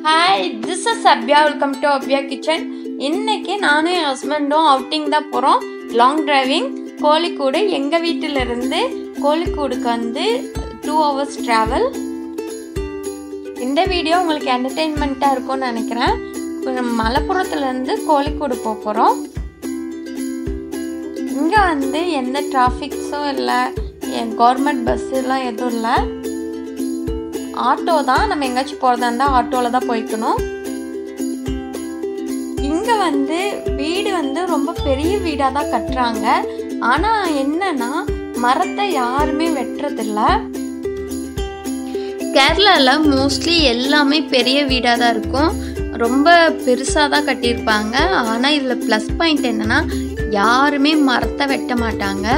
hi this is Abhya welcome to Abhya kitchen இன்னைக்கு நானும் என் ஹஸ்பண்டும் அவுட்டிங் தான் போகிறோம் லாங் டிரைவிங் கோழிக்கூடு எங்கள் வீட்டிலிருந்து கோழிக்கூடுக்கு வந்து டூ ஹவர்ஸ் ட்ராவல் இந்த வீடியோ உங்களுக்கு என்டர்டெயின்மெண்ட்டாக இருக்கும்னு நினைக்கிறேன் கொஞ்சம் மலப்புறத்துலேருந்து கோழிக்கூடு போக போகிறோம் இங்கே வந்து எந்த டிராஃபிக்ஸும் இல்லை கவர்மெண்ட் பஸ்ஸுலாம் எதுவும் இல்லை ஆட்டோ தான் நம்ம எங்கேயாச்சும் போகிறதா இருந்தால் ஆட்டோவில் தான் போய்க்கணும் இங்கே வந்து வீடு வந்து ரொம்ப பெரிய வீடாக தான் கட்டுறாங்க ஆனால் என்னன்னா மரத்தை யாருமே வெட்டுறதில்ல கேரளாவில் மோஸ்ட்லி எல்லாமே பெரிய வீடாக தான் இருக்கும் ரொம்ப பெருசாக தான் கட்டியிருப்பாங்க ஆனால் இதில் ப்ளஸ் பாயிண்ட் என்னென்னா யாருமே மரத்தை வெட்ட மாட்டாங்க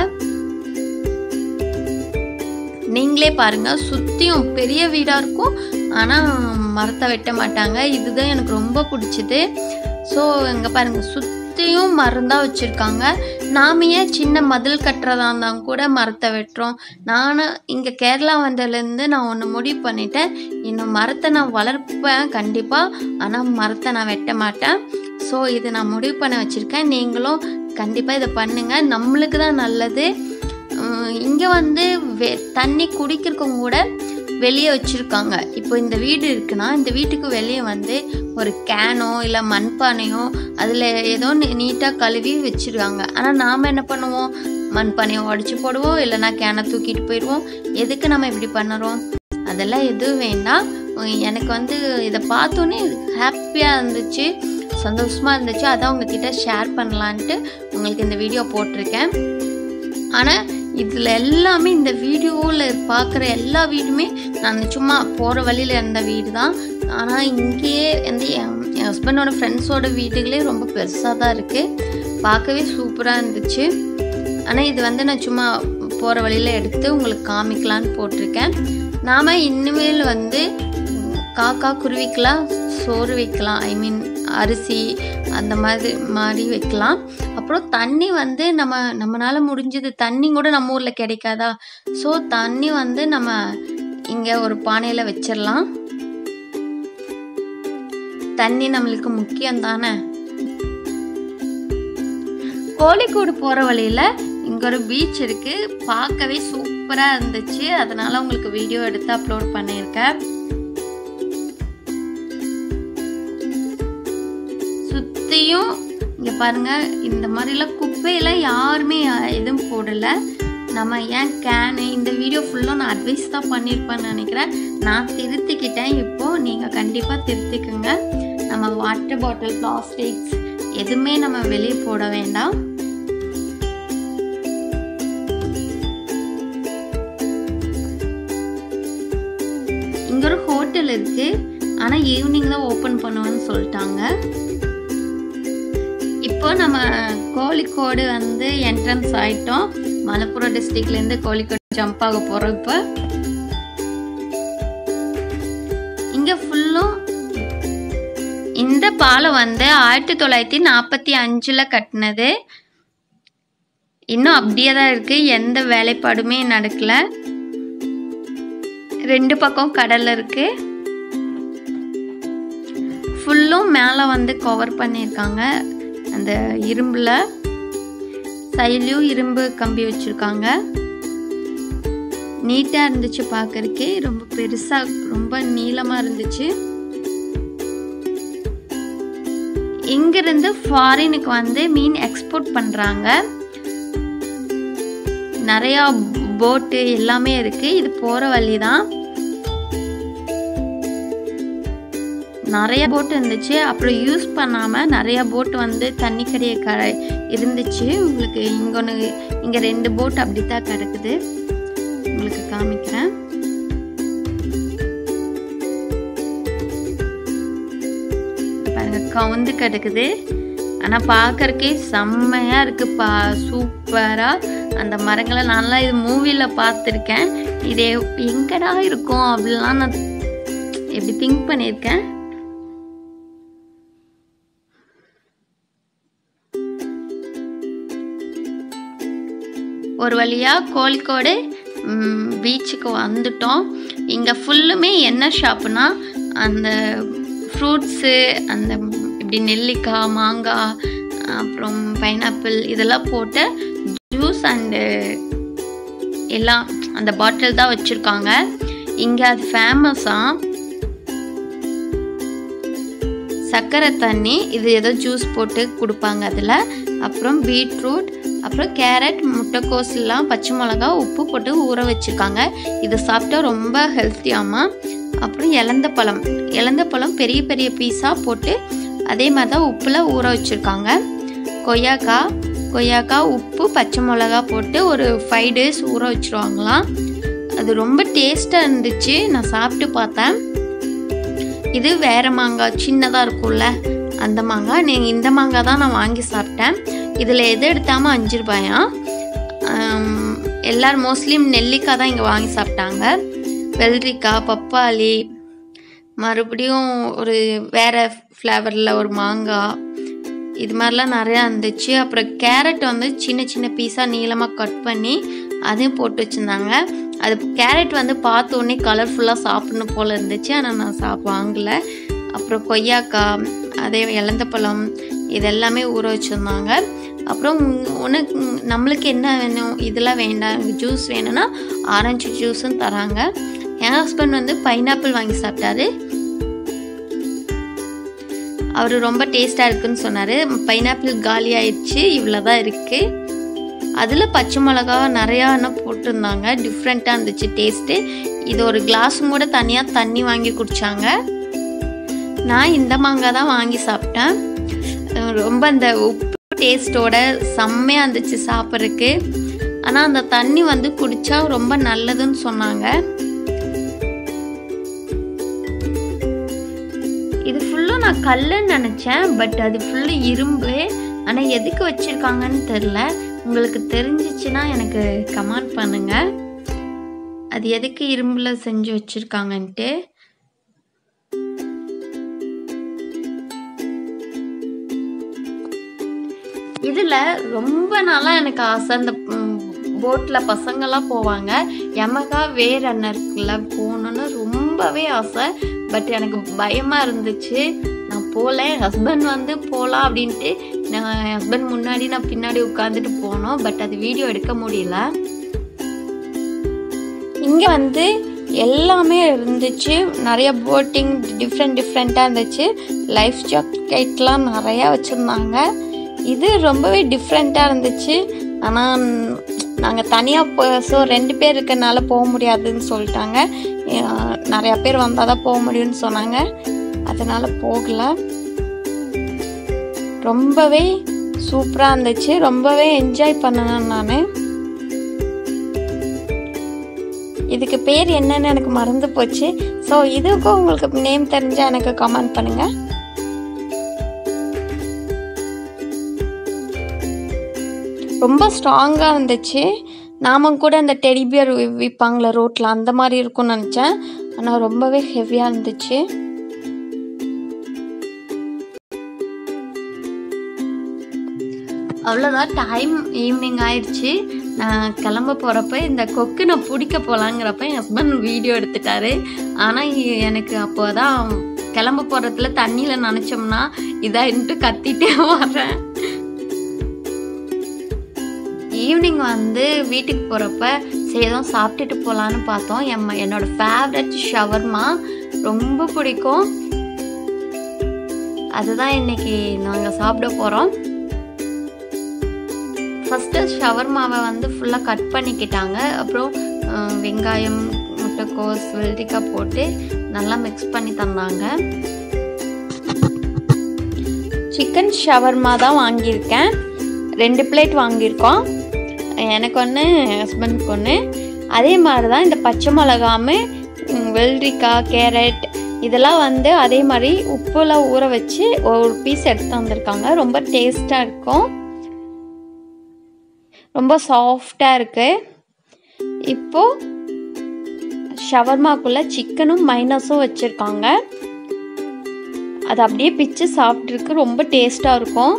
நீங்களே பாருங்க சுற்றியும் பெரிய வீடாக இருக்கும் ஆனால் மரத்தை வெட்ட மாட்டாங்க இதுதான் எனக்கு ரொம்ப பிடிச்சது ஸோ இங்கே பாருங்க சுற்றியும் மரம் தான் வச்சுருக்காங்க நாம ஏன் சின்ன மதில் கட்டுறதா இருந்தால் கூட மரத்தை வெட்டுறோம் நானும் இங்கே கேரளா வந்ததுலேருந்து நான் ஒன்று முடிவு பண்ணிட்டேன் இன்னும் மரத்தை நான் வளர்ப்பேன் கண்டிப்பாக ஆனால் மரத்தை நான் வெட்ட மாட்டேன் ஸோ இது நான் முடிவு பண்ண வச்சுருக்கேன் நீங்களும் கண்டிப்பாக இதை பண்ணுங்கள் நம்மளுக்கு தான் நல்லது இங்கே வந்து வெ தண்ணி குடிக்கிறவங்க கூட வெளியே வச்சுருக்காங்க இப்போ இந்த வீடு இருக்குன்னா இந்த வீட்டுக்கு வெளியே வந்து ஒரு கேனோ இல்லை மண்பானையோ அதில் ஏதோ நீட்டாக கழுவி வச்சுருக்காங்க ஆனால் நாம் என்ன பண்ணுவோம் மண்பானையை உடச்சி போடுவோம் இல்லைனா கேனை தூக்கிட்டு போயிடுவோம் எதுக்கு நம்ம இப்படி பண்ணுறோம் அதெல்லாம் எதுவும் வேண்டாம் எனக்கு வந்து இதை பார்த்தோன்னே ஹாப்பியாக இருந்துச்சு சந்தோஷமாக இருந்துச்சு அதான் உங்ககிட்ட ஷேர் பண்ணலான்ட்டு உங்களுக்கு இந்த வீடியோ போட்டிருக்கேன் ஆனால் இதில் எல்லாமே இந்த வீடியோவில் பார்க்குற எல்லா வீடுமே நான் சும்மா போகிற வழியில் இருந்த வீடு தான் ஆனால் இங்கேயே வந்து என் என் ஹஸ்பண்டோட ஃப்ரெண்ட்ஸோட வீடுகளே ரொம்ப பெருசாக தான் இருக்குது பார்க்கவே சூப்பராக இருந்துச்சு ஆனால் இது வந்து நான் சும்மா போகிற வழியில் எடுத்து உங்களுக்கு காமிக்கலான்னு போட்டிருக்கேன் நாம் இனிமேல் வந்து காக்கா குருவிக்கெலாம் சோறு வைக்கலாம் ஐ மீன் அரிசி அந்த மாதிரி மாதிரி வைக்கலாம் அப்புறம் தண்ணி வந்து நம்ம நம்மளால் முடிஞ்சது தண்ணி கூட நம்ம ஊரில் கிடைக்காதா ஸோ தண்ணி வந்து நம்ம இங்கே ஒரு பானையில் வச்சிடலாம் தண்ணி நம்மளுக்கு முக்கியம் தானே கோழிக்கூடு போகிற வழியில் இங்கே ஒரு பீச் இருக்குது பார்க்கவே சூப்பராக இருந்துச்சு அதனால் உங்களுக்கு வீடியோ எடுத்து அப்லோட் பண்ணியிருக்கேன் சுற்றியும் இங்கே பாருங்கள் இந்த மாதிரிலாம் குப்பையெல்லாம் யாருமே எதுவும் போடலை நம்ம ஏன் கேனு இந்த வீடியோ ஃபுல்லாக நான் அட்வைஸ் தான் பண்ணியிருப்பேன்னு நினைக்கிறேன் நான் திருத்திக்கிட்டேன் இப்போது நீங்கள் கண்டிப்பாக திருத்திக்குங்க நம்ம வாட்டர் பாட்டில் பிளாஸ்டிக்ஸ் எதுவுமே நம்ம வெளியே போட வேண்டாம் இங்கே ஒரு ஹோட்டல் இருக்குது ஆனால் ஈவினிங் தான் ஓப்பன் பண்ணுவேன்னு சொல்லிட்டாங்க இப்போ நம்ம கோழிக்கோடு வந்து என்ட்ரன்ஸ் ஆயிட்டோம் மலப்புரம் டிஸ்ட்ரிக்ட்லேருந்து கோழிக்கோடு ஜம்ப் ஆக போகிறோம் இப்போ இங்கே ஃபுல்லும் இந்த பாலம் வந்து ஆயிரத்தி தொள்ளாயிரத்தி நாற்பத்தி அஞ்சில் கட்டினது இன்னும் அப்படியே தான் இருக்குது எந்த வேலைப்பாடுமே நடக்கல ரெண்டு பக்கம் கடல் இருக்குது ஃபுல்லும் மேலே வந்து கவர் பண்ணியிருக்காங்க அந்த இரும்பில் சைட்லேயும் இரும்பு கம்பி வச்சுருக்காங்க நீட்டாக இருந்துச்சு பார்க்கறக்கே ரொம்ப பெருசாக ரொம்ப நீளமாக இருந்துச்சு இங்கிருந்து ஃபாரினுக்கு வந்து மீன் எக்ஸ்போர்ட் பண்ணுறாங்க நிறையா போட்டு எல்லாமே இருக்குது இது போகிற வழி தான் நிறைய போட் இருந்துச்சு அப்புறம் யூஸ் பண்ணாமல் நிறைய போட் வந்து தண்ணி கடைய க இருந்துச்சு உங்களுக்கு இங்கே ஒன்று இங்கே ரெண்டு போட் அப்படி தான் கிடக்குது உங்களுக்கு காமிக்கிறேன் பாருங்க கவுந்து கிடக்குது ஆனால் பார்க்கறக்கே செம்மையாக இருக்குது பா சூப்பராக அந்த மரங்களை நல்லா இது மூவியில் பார்த்துருக்கேன் இது எங்கடா இருக்கும் அப்படிலாம் நான் எப்படி திங்க் பண்ணியிருக்கேன் ஒரு வழியாக கோழிக்கோடு பீச்சுக்கு வந்துட்டோம் இங்கே ஃபுல்லுமே என்ன ஷாப்புனா அந்த ஃப்ரூட்ஸு அந்த இப்படி நெல்லிக்காய் மாங்காய் அப்புறம் பைனாப்பிள் இதெல்லாம் போட்டு ஜூஸ் அண்டு எல்லாம் அந்த பாட்டில் தான் வச்சுருக்காங்க இங்கே அது ஃபேமஸாக சர்க்கரை தண்ணி இது ஏதோ ஜூஸ் போட்டு கொடுப்பாங்க அதில் அப்புறம் பீட்ரூட் அப்புறம் கேரட் முட்டைக்கோஸ் எல்லாம் பச்சை மிளகா உப்பு போட்டு ஊற வச்சுருக்காங்க இதை சாப்பிட்டா ரொம்ப ஹெல்த்தியாமா அப்புறம் இலந்த பழம் இலந்த பழம் பெரிய பெரிய பீஸாக போட்டு அதே மாதிரி தான் உப்பில் ஊற வச்சுருக்காங்க கொய்யாக்காய் கொய்யாக்காய் உப்பு பச்சை மிளகா போட்டு ஒரு ஃபைவ் டேஸ் ஊற வச்சுருவாங்களாம் அது ரொம்ப டேஸ்ட்டாக இருந்துச்சு நான் சாப்பிட்டு பார்த்தேன் இது வேறு மாங்காய் சின்னதாக இருக்கும்ல அந்த மாங்காய் நீங்கள் இந்த மாங்காய் தான் நான் வாங்கி சாப்பிட்டேன் இதில் எது எடுத்தாமல் அஞ்சு ரூபாயா ஆம், எல்லாரும் மோஸ்ட்லி நெல்லிக்காய் தான் இங்கே வாங்கி சாப்பிட்டாங்க வெள்ளரிக்காய் பப்பாளி மறுபடியும் ஒரு வேறு ஃப்ளேவரில் ஒரு மாங்காய் இது மாதிரிலாம் நிறையா இருந்துச்சு அப்புறம் கேரட் வந்து சின்ன சின்ன பீஸாக நீளமாக கட் பண்ணி அதையும் போட்டு வச்சுருந்தாங்க அது கேரட் வந்து பார்த்த உடனே கலர்ஃபுல்லாக சாப்பிடணும் போல் இருந்துச்சு ஆனால் நான் சாப் வாங்கலை அப்புறம் கொய்யாக்காய் அதே இலந்த பழம் இதெல்லாமே ஊற வச்சுருந்தாங்க அப்புறம் உங்க- உனக்கு நம்மளுக்கு என்ன வேணும் இதெல்லாம் வேண்டாம் ஜூஸ் வேணும்னா ஆரஞ்சு ஜூஸும் தராங்க என் ஹஸ்பண்ட் வந்து பைனாப்பிள் வாங்கி சாப்பிட்டாரு அவர் ரொம்ப டேஸ்ட்டாக இருக்குன்னு சொன்னார் பைனாப்பிள் காலி ஆயிடுச்சு இவ்வளோ தான் இருக்குது அதில் பச்சை மிளகா நிறையா என்ன போட்டிருந்தாங்க டிஃப்ரெண்ட்டாக இருந்துச்சு டேஸ்ட்டு இது ஒரு கிளாஸும் கூட தனியாக தண்ணி வாங்கி குடித்தாங்க நான் இந்த மாங்காய் தான் வாங்கி சாப்பிட்டேன் அஹ் ரொம்ப அந்த உப்பு டேஸ்ட்டோட செம்மையாக இருந்துச்சு சாப்பிட்றதுக்கு ஆனால் அந்த தண்ணி வந்து குடித்தா ரொம்ப நல்லதுன்னு சொன்னாங்க இது ஃபுல்லும் நான் கல்லுன்னு நினச்சேன் பட் அது ஃபுல்லு இரும்பு ஆனால் எதுக்கு வச்சுருக்காங்கன்னு தெரில உங்களுக்கு தெரிஞ்சிச்சுன்னா எனக்கு கமெண்ட் பண்ணுங்க அது எதுக்கு இரும்புல செஞ்சு வச்சுருக்காங்கன்ட்டு இதில் ரொம்ப நாளாக எனக்கு ஆசை அந்த போட்டில் பசங்கள்லாம் போவாங்க எமகா வேர் அண்ணன் இருக்குல்ல போகணுன்னு ரொம்பவே ஆசை பட் எனக்கு பயமாக இருந்துச்சு நான் போகல என் ஹஸ்பண்ட் வந்து போகலாம் அப்படின்ட்டு நான் என் ஹஸ்பண்ட் முன்னாடி நான் பின்னாடி உட்காந்துட்டு போனோம் பட் அது வீடியோ எடுக்க முடியல இங்கே வந்து எல்லாமே இருந்துச்சு நிறைய போட்டிங் டிஃப்ரெண்ட் டிஃப்ரெண்ட்டாக இருந்துச்சு லைஃப் ஜாக்கெட்லாம் நிறையா வச்சுருந்தாங்க இது ரொம்பவே டிஃப்ரெண்ட்டாக இருந்துச்சு ஆனால் நாங்கள் தனியாக போ ஸோ ரெண்டு பேர் இருக்கனால போக முடியாதுன்னு சொல்லிட்டாங்க அஹ் நிறையா பேர் வந்தால் தான் போக முடியும்னு சொன்னாங்க அதனால் போகல ரொம்பவே சூப்பராக இருந்துச்சு ரொம்பவே என்ஜாய் பண்ணேன் நான் இதுக்கு பேர் என்னன்னு எனக்கு மறந்து போச்சு ஸோ இதுக்கும் உங்களுக்கு நேம் தெரிஞ்சால் எனக்கு கமெண்ட் பண்ணுங்கள் ரொம்ப ஸ்ட்ராங்காக இருந்துச்சு நாம கூட இந்த டெடிபியர் விற்பாங்களே ரோட்டில் அந்த மாதிரி இருக்கும்னு நினச்சேன் ஆனால் ரொம்பவே ஹெவியாக இருந்துச்சு அவ்வளோதான் டைம் ஈவினிங் ஆயிடுச்சு நான் கிளம்ப போகிறப்ப இந்த கொக்கு நான் பிடிக்க போகலாங்கிறப்ப என் ஹஸ்பண்ட் வீடியோ எடுத்துட்டாரு ஆனால் எனக்கு அப்போ தான் கிளம்ப போகிறதுல தண்ணியில் நினச்சோம்னா இதாகிட்டு கத்திட்டே வரேன் ஈவினிங் வந்து வீட்டுக்கு போகிறப்ப சரி எதுவும் சாப்பிட்டுட்டு போகலான்னு பார்த்தோம் என் என்னோட ஃபேவரட் ஷவர்மா ரொம்ப பிடிக்கும் அதுதான் இன்னைக்கு நாங்கள் சாப்பிட போகிறோம் ஃபஸ்ட்டு ஷவர்மாவை வந்து ஃபுல்லாக கட் பண்ணிக்கிட்டாங்க அப்புறம் அஹ், வெங்காயம் முட்டைக்கோஸ் வெள்ளரிக்காய் போட்டு நல்லா மிக்ஸ் பண்ணி தந்தாங்க சிக்கன் ஷவர்மா தான் வாங்கியிருக்கேன் ரெண்டு பிளேட் வாங்கியிருக்கோம் எனக்கு ஒன்று ஹஸ்பண்டுக்கு ஒன்று அதே மாதிரி தான் இந்த பச்சை மிளகாமு ம், வெள்ளரிக்காய் கேரட் இதெல்லாம் வந்து அதே மாதிரி உப்புல ஊற வச்சு ஒரு பீஸ் எடுத்து வந்திருக்காங்க ரொம்ப டேஸ்ட்டாக இருக்கும் ரொம்ப சாஃப்டாக இருக்குது இப்போது ஷவர்மாக்குள்ளே சிக்கனும் மைனஸும் வச்சுருக்காங்க அது அப்படியே பிச்சு சாப்பிட்ருக்கு ரொம்ப டேஸ்ட்டாக இருக்கும்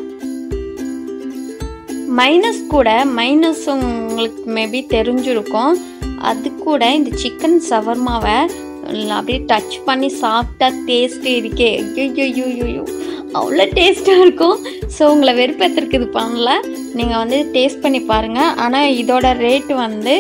மைனஸ் கூட மைனஸ் உங்களுக்கு மேபி தெரிஞ்சிருக்கும் அது கூட இந்த சிக்கன் சவர்மாவை அப்படியே டச் பண்ணி சாப்பிட்டா டேஸ்ட்டு இருக்கே ஐயோ அவ்வளோ டேஸ்ட்டாக இருக்கும் ஸோ உங்களை வெறுப்பேற்றுறதுக்கு இது பண்ணல நீங்கள் வந்து டேஸ்ட் பண்ணி பாருங்கள் ஆனால் இதோட ரேட்டு வந்து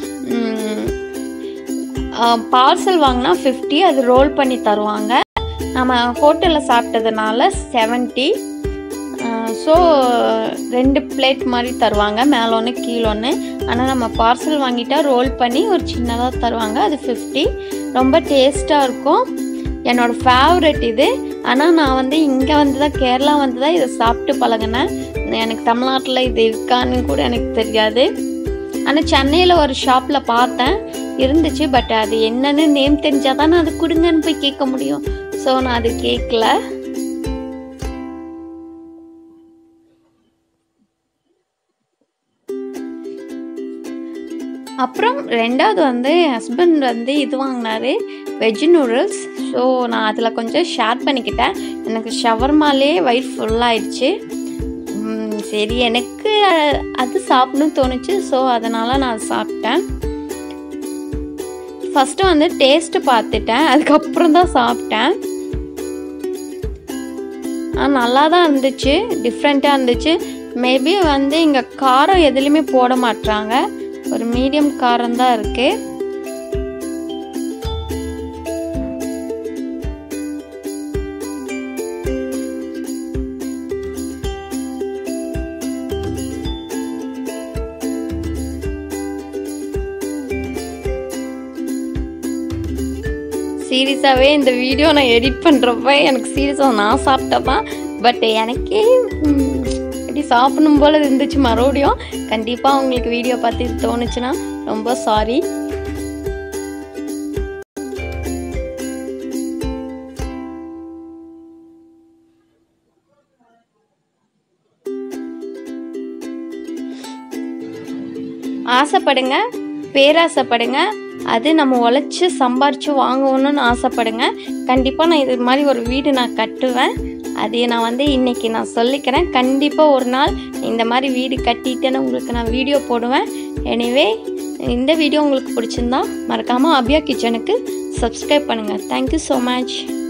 பார்சல் வாங்கினா ஃபிஃப்டி அது ரோல் பண்ணி தருவாங்க நம்ம ஹோட்டலில் சாப்பிட்டதுனால செவன்ட்டி ஸோ ரெண்டு பிளேட் மாதிரி தருவாங்க மேலே ஒன்று கீழே ஒன்று ஆனால் நம்ம பார்சல் வாங்கிட்டா ரோல் பண்ணி ஒரு சின்னதாக தருவாங்க அது ஃபிஃப்டி ரொம்ப டேஸ்ட்டாக இருக்கும் என்னோடய ஃபேவரெட் இது ஆனால் நான் வந்து இங்கே வந்து தான் கேரளா வந்து தான் இதை சாப்பிட்டு பழகினேன் எனக்கு தமிழ்நாட்டில் இது இருக்கான்னு கூட எனக்கு தெரியாது ஆனால் சென்னையில் ஒரு ஷாப்பில் பார்த்தேன் இருந்துச்சு பட் அது என்னன்னு நேம் தெரிஞ்சால் தான் நான் அது கொடுங்கன்னு போய் கேட்க முடியும் ஸோ நான் அது கேட்கல அப்புறம் ரெண்டாவது வந்து என் ஹஸ்பண்ட் வந்து இது வாங்கினாரு வெஜ் நூடுல்ஸ் ஸோ நான் அதில் கொஞ்சம் ஷேர் பண்ணிக்கிட்டேன் எனக்கு ஷவர்மாலே வயிறு ஃபுல்லாகிடுச்சு சரி எனக்கு அது சாப்பிடணும்னு தோணுச்சு ஸோ அதனால் நான் சாப்பிட்டேன் ஃபஸ்ட்டு வந்து டேஸ்ட்டு பார்த்துட்டேன் அதுக்கப்புறம் தான் சாப்பிட்டேன் நல்லா தான் இருந்துச்சு டிஃப்ரெண்ட்டாக இருந்துச்சு மேபி வந்து இங்கே காரம் எதுலேயுமே போட மாட்டாங்க ஒரு மீடியம் காரம் தான் இருக்குது சீரியஸாகவே இந்த வீடியோ நான் எடிட் பண்ணுறப்ப எனக்கு சீரியஸாக நான் சாப்பிட்டதான் பட் எனக்கே இப்படி சாப்பிடணும் போல் இருந்துச்சு மறுபடியும் கண்டிப்பாக உங்களுக்கு வீடியோ பார்த்து இது தோணுச்சுன்னா ரொம்ப சாரி ஆசைப்படுங்க பேராசைப்படுங்க அது நம்ம உழைச்சி சம்பாரித்து வாங்கணும்னு ஆசைப்படுங்க கண்டிப்பாக நான் இது மாதிரி ஒரு வீடு நான் கட்டுவேன் அது நான் வந்து இன்றைக்கி நான் சொல்லிக்கிறேன் கண்டிப்பாக ஒரு நாள் இந்த மாதிரி வீடு கட்டிட்டேன்னு உங்களுக்கு நான் வீடியோ போடுவேன் எனிவே இந்த வீடியோ உங்களுக்கு பிடிச்சிருந்தா மறக்காமல் அபியா கிச்சனுக்கு சப்ஸ்கிரைப் பண்ணுங்கள் தேங்க்யூ ஸோ மச்